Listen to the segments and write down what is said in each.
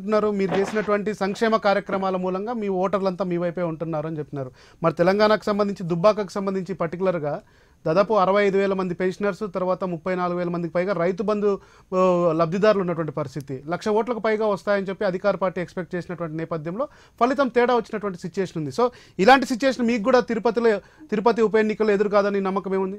అంటున్నారు మీరు చేసినటువంటి సంక్షేమ కార్యక్రమాల మూలంగా మీ ఓటర్లంతా మీ వైపే ఉంటున్నారు అని చెప్తున్నారు మరి తెలంగాణకు సంబంధించి దుబ్బాకకు సంబంధించి పర్టికులర్గా దాదాపు అరవై ఐదు వేల మంది పెన్షనర్స్ తర్వాత ముప్పై నాలుగు వేల మందికి పైగా రైతు బంధు ఆ, లబ్ధిదారులు ఉన్నటువంటి పరిస్థితి లక్ష ఓట్లకు పైగా వస్తాయని చెప్పి అధికార పార్టీ ఎక్స్పెక్ట్ చేసినటువంటి నేపథ్యంలో ఫలితం తేడా వచ్చినటువంటి సిచ్యుయేషన్ ఉంది సో ఇలాంటి సిచ్యుయేషన్ మీకు కూడా తిరుపతిలో తిరుపతి ఉప ఎన్నికలు ఎదురు కాదని నమ్మకం ఏముంది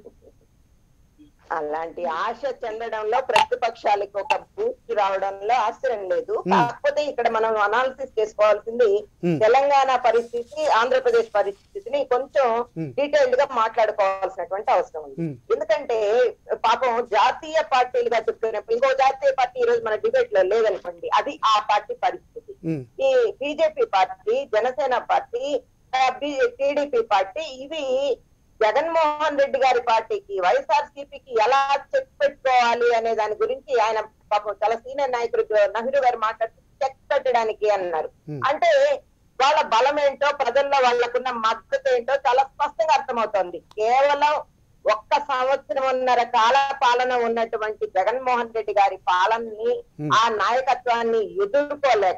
అలాంటి ఆశ చెందడంలో ప్రతిపక్షాలకు ఒక బూస్ట్ రావడంలో ఆశ్చర్యం లేదు కాకపోతే ఇక్కడ మనం అనాలిసిస్ చేసుకోవాల్సింది Hmm. తెలంగాణ పరిస్థితి ఆంధ్రప్రదేశ్ పరిస్థితిని కొంచెం Hmm. డీటెయిల్డ్ గా మాట్లాడుకోవాల్సినటువంటి అవసరం ఉంది Hmm. ఎందుకంటే పాపం జాతీయ పార్టీలుగా చెప్తున్నప్పుడు ఇంకో జాతీయ పార్టీ ఈ రోజు మన డిబేట్ లో లేదనుకోండి అది ఆ పార్టీ పరిస్థితి ఉమ్, ఈ BJP party Janasena party TDP party ఇవి జగన్మోహన్ రెడ్డి గారి పార్టీకి వైఎస్ఆర్సీపీకి ఎలా చెక్ పెట్టుకోవాలి అనే దాని గురించి ఆయన పాపం చాలా సీనియర్ నాయకుడు నెహ్రూ గారు మాట్లాడుతూ చెక్ పెట్టడానికి అన్నారు Hmm. అంటే వాళ్ళ బలం ఏంటో ప్రజల్లో వాళ్ళకున్న మద్దతు ఏంటో చాలా స్పష్టంగా అర్థమవుతోంది కేవలం ఒక్క సంవత్సరంన్నర కాల పాలన ఉన్నటువంటి జగన్మోహన్ రెడ్డి గారి పాలనని Hmm. ఆ నాయకత్వాన్ని ఎదుర్కోలేక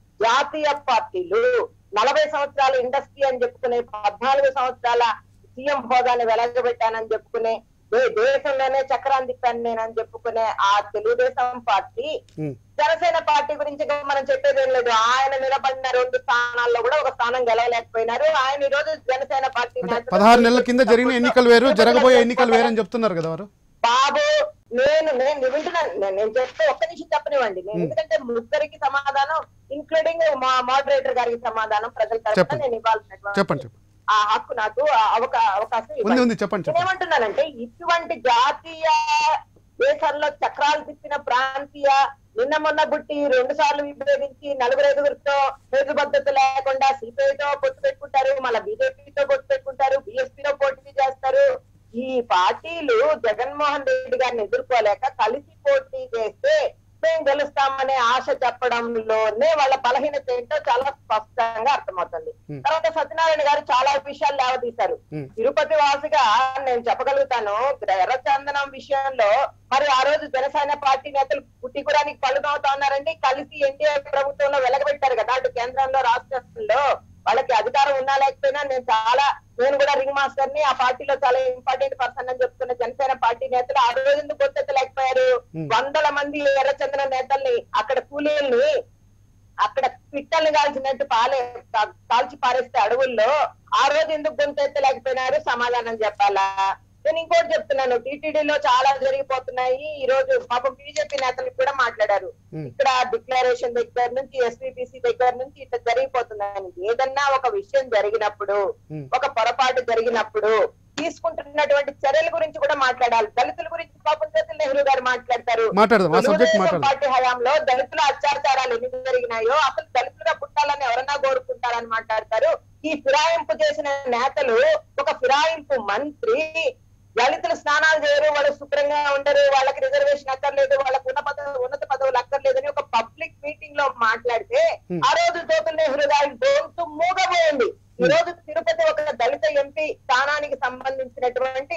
జాతీయ పార్టీలు నలభై సంవత్సరాల ఇండస్ట్రీ అని చెప్పుకునే పద్నాలుగు సంవత్సరాల సీఎం హోదాని వెలగబెట్టానని చెప్పుకునే దే- దేశంలోనే చక్రాన్ని తిప్పాను నేనని చెప్పుకునే ఆ తెలుగుదేశం పార్టీ ఉమ్. జనసేన పార్టీ గురించి ఇంకా మనం చెప్పేది ఏం లేదు ఆయన నిలబడిన రెండు స్థానాల్లో కూడా ఒక స్థానం గెలవలేకపోయినారు ఆయన ఈ రోజు జనసేన పార్టీ అంటే నేతలు పదహారు నెలల కింద జరిగిన ఎన్నికలు వేరు జరగబోయే ఎన్నికలు వేరు అని చెప్తున్నారు కదా వారు బాబు నేను నేను వింటున్నాను నేను- నేను చెప్తే ఒక్క నిమిషం చెప్పనివ్వండి నేను ఎందుకంటే ముగ్గురికి సమాధానం ఇంక్లూడింగ్ మా మోడరేటర్ గారికి సమాధానం ప్రజల తరఫున చెప్పండి. నేను ఇవ్వాల్సినటువంటి చెప్పండి చెప్పండి ఆ హక్కు నాకు ఆ అవకా అవకాశం ఉంది ఇవ్వండి. ఉంది చెప్పండి చెప్పండి నేనేమంటున్నానంటే ఇటువంటి జాతీయ దేశాల్లో చక్రాలు తిప్పిన ప్రాంతీయ నిన్న మొన్న బుట్టి రెండు సార్లు విభేదించి నలుగురు ఐదుగురితో హేతుబద్ధత లేకుండా సిపిఐతో పొత్తు పెట్టుకుంటారు మళ్ళీ బీజేపీతో పొత్తు పెట్టుకుంటారు బీఎస్పీతో పోటీ చేస్తారు ఈ పార్టీలు జగన్మోహన్ రెడ్డి గారిని ఎదుర్కోలేక కలిసి పోటీ చేస్తే మేము గెలుస్తామనే ఆశ చెప్పడంలోనే వాళ్ళ బలహీనత ఏంటో చాలా స్పష్టంగా అర్థమవుతుంది Hmm. తర్వాత సత్యనారాయణ గారు చాలా విషయాలు లేవదీశారు Hmm. తిరుపతి వాసిగా నేను చెప్పగలుగుతాను ఎర్రచందనం విషయంలో మరి ఆ రోజు జనసేన పార్టీ నేతలు పుట్టికురానికి పళ్ళునవుతా ఉన్నారండి కలిసి ఎన్డీఏ ప్రభుత్వంలో వెలగబెట్టారు కదా అటు కేంద్రంలో రాష్ట్రంలో వాళ్ళకి అధికారం ఉన్నా లేకపోయినా నేను చాలా నేను కూడా రింగ్ మాస్టర్ ని ఆ పార్టీలో చాలా ఇంపార్టెంట్ పర్సన్ అని చెప్తున్న జనసేన పార్టీ నేతలు ఆ రోజు ఎందుకు గుర్తెత్తలేకపోయారు Hmm. వందల మంది ఎర్రచందన నేతల్ని అక్కడ కూలీల్ని అక్కడ పిట్టల్ని కాల్చినట్టు పాలే కా- కాల్చి పారేస్తే అడవుల్లో ఆ రోజు ఎందుకు గొంతెత్తలేకపోయినారు సమాధానం చెప్పాలా నేను ఇంకోటి చెప్తున్నాను టీటీడీలో చాలా జరిగిపోతున్నాయి ఈ రోజు పాపం బీజేపీ నేతలు కూడా మాట్లాడారు Hmm. ఇక్కడ డిక్లరేషన్ దగ్గర నుంచి ఎస్పీపీసీ దగ్గర నుంచి ఇట్లా జరిగిపోతున్నాయని ఏదన్నా ఒక విషయం జరిగినప్పుడు Hmm. ఒక పొరపాటు జరిగినప్పుడు తీసుకుంటున్నటువంటి చర్యల గురించి కూడా మాట్లాడాలి దళితుల గురించి పాపం జ్యోతి నెహ్రూ గారు మాట్లాడతారు మాట్లాడదాం ఆ సబ్జెక్ట్ తెలుగుదేశం మాట్లాడదాం పార్టీ హయాంలో దళితుల అత్యాచారాలు ఎన్ని జరిగినాయో అసలు దళితులుగా పుట్టాలని ఎవరన్నా కోరుకుంటారని మాట్లాడతారు ఈ ఫిరాయింపు చేసిన నేతలు ఒక ఫిరాయింపు మంత్రి దళితులు స్నానాలు చేయరు వాళ్ళు శుభ్రంగా ఉండరు వాళ్ళకి రిజర్వేషన్ అక్కర్లేదు వాళ్ళకు ఉన్న పదవి ఉన్నత పదవులు అక్కర్లేదని ఒక పబ్లిక్ మీటింగ్ లో మాట్లాడితే Hmm. ఆ రోజు జ్యోతుల నెహ్రూ గారి గొంతు మూగబోయింది ఈ రోజు తిరుపతి ఒక దళిత ఎంపీ స్థానానికి సంబంధించినటువంటి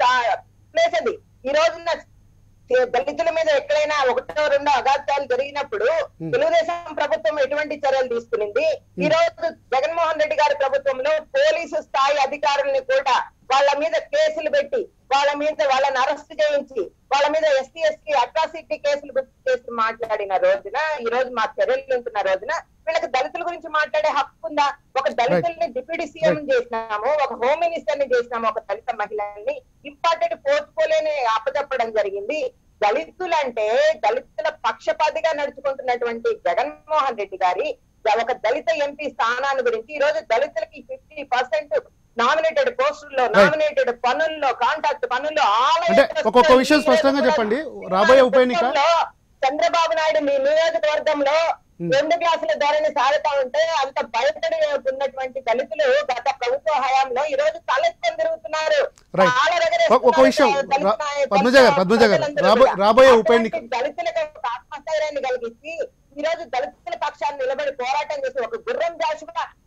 ప్లేస్ అది ఈ రోజున దళితుల మీద ఎక్కడైనా ఒకటో రెండో అగాత్యాలు జరిగినప్పుడు Hmm. తెలుగుదేశం ప్రభుత్వం ఎటువంటి చర్యలు తీసుకునింది ఈ రోజు జగన్మోహన్ రెడ్డి గారి ప్రభుత్వంలో పోలీసు స్థాయి అధికారుల్ని కూడా వాళ్ళ మీద కేసులు పెట్టి వాళ్ళ మీద వాళ్ళని అరెస్ట్ చేయించి వాళ్ళ మీద ఎస్సీ ఎస్టీ అట్రాసిటీ కేసులు బుక్ చేసి మాట్లాడిన రోజున ఈ రోజు మా చర్యలు ఉంటున్న రోజున వీళ్ళకి దళితుల గురించి మాట్లాడే హక్కు ఉందా ఒక దళితుల్ని డిప్యూటీ సీఎం చేసినాము ఒక హోమ్ మినిస్టర్ ని చేసినాము ఒక దళిత మహిళని ఇంపార్టెంట్ పోర్ట్ఫోలియోని అప్పచెప్పడం జరిగింది దళితులంటే దళితుల పక్షపాతిగా నడుచుకుంటున్నటువంటి జగన్మోహన్ రెడ్డి గారి ఒక దళిత ఎంపీ స్థానాన్ని గురించి ఈ రోజు దళితులకి ఫిఫ్టీ పర్సెంట్ నామినేటెడ్ పోస్టుల్లో నామినేటెడ్ పనుల్లో కాంట్రాక్ట్ పనుల్లో ఆలయ అంటే ఒక్కొక్క విషయం స్పష్టంగా చెప్పండి. రాబోయే ఉప ఎన్నిక- లో చంద్రబాబు నాయుడు మీ నియోజకవర్గంలో Hmm. రెండు క్లాసుల ధోరణి సాగుతా ఉంటే అంత భయపడి ఉన్నటువంటి దళితులు గత ప్రభుత్వ హయాంలో ఈ రోజు తలెత్తుకొని తిరుగుతున్నారు Right. కాళ్ళ దగ్గర ఒక- ఒక విషయం, దళిత రా- నాయ- పద్మజ గారు, పద్మజ గారు, ప్రజలందరూ రాబో- కూడా. రాబోయే ఉప ఎన్నిక- అటువంటి దళితులకు ఒక ఆత్మస్థైర్యాన్ని కలిగించి ఈ రోజు దళితుల పక్షాన్ని నిలబడి పోరాటం చేసి ఒక గుర్రం జాషుగా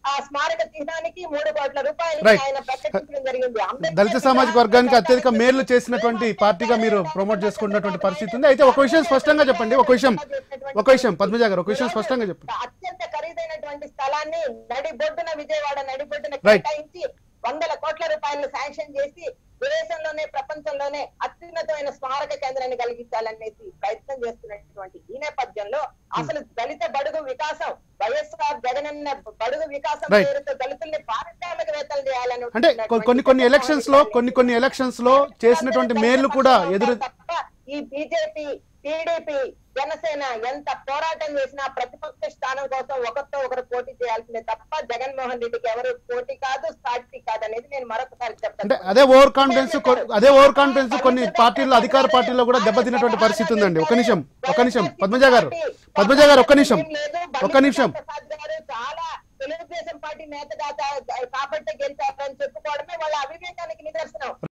ఆ స్మారక చిహ్నానికి మూడు కోట్ల రూపాయలు Right. ఆయన ప్రకటించడం జరిగింది అంబేద్కర్ దళిత సామాజిక వర్గానికి అత్యధిక విగ్రహాన్ని మేలు చేసినటువంటి పార్టీగా మీరు ప్రమోట్ చేసుకున్నటువంటి పరిస్థితి ఉంది అయితే ఒక విషయం స్పష్టంగా చెప్పండి ఒక విషయం ఒక విషయం పద్మజ గారు ఒక విషయం స్పష్టంగా చెప్పండి అత్యంత ఖరీదైనటువంటి స్థలాన్ని నడిబొడ్డున విజయవాడ నడిబొడ్డున Right. కేటాయించి వందల కోట్ల రూపాయలు శాంక్షన్ చేసి దేశంలోనే ప్రపంచంలోనే అత్యున్నతమైన స్మారక కేంద్రాన్ని కలిగించాలనేసి ప్రయత్నం చేస్తున్నటువంటి ఈ నేపథ్యంలో అసలు దళిత బడుగు వికాసం వైఎస్ఆర్ జగనన్న బడుగు వికాసం Right. పేరుతో దళితుల్ని పారిశ్రామికవేత్తలు చేయాలని అంటే కొ- కొన్ని కొన్ని ఎలక్షన్స్ లో కొన్ని కొన్ని ఎలక్షన్స్ లో చేసినటువంటి మేళ్లు కూడా ఎదురు తప్ప ఈ బీజేపీ టీడీపీ జనసేన ఎంత పోరాటం చేసినా ప్రతిపక్ష స్థానం కోసం ఒకరితో ఒకరు పోటీ చేయాల్సిందే తప్ప జగన్మోహన్ రెడ్డికి ఎవరు పోటీ కాదు సాటి కాదు అనేది నేను మరొకసారి అంటే చెప్తాను అదే ఓవర్ కాన్ఫిడెన్స్ కొ- అదే ఓవర్ కాన్ఫిడెన్స్ కొన్ని పార్టీల్లో అధికార పార్టీల్లో కూడా దెబ్బతిన్నటువంటి పరిస్థితి ఉందండి ఒక నిమిషం ఒక నిమిషం పద్మజ గారు పద్మజ గారు ఒక్క నిమిషం ఒక్క నిమిషం ప్రసాద్ గారు చాలా తెలుగుదేశం పార్టీ నేత కాబట్టి గెలిచారని చెప్పుకోవడమే వాళ్ళ అవివేకానికి నిదర్శనం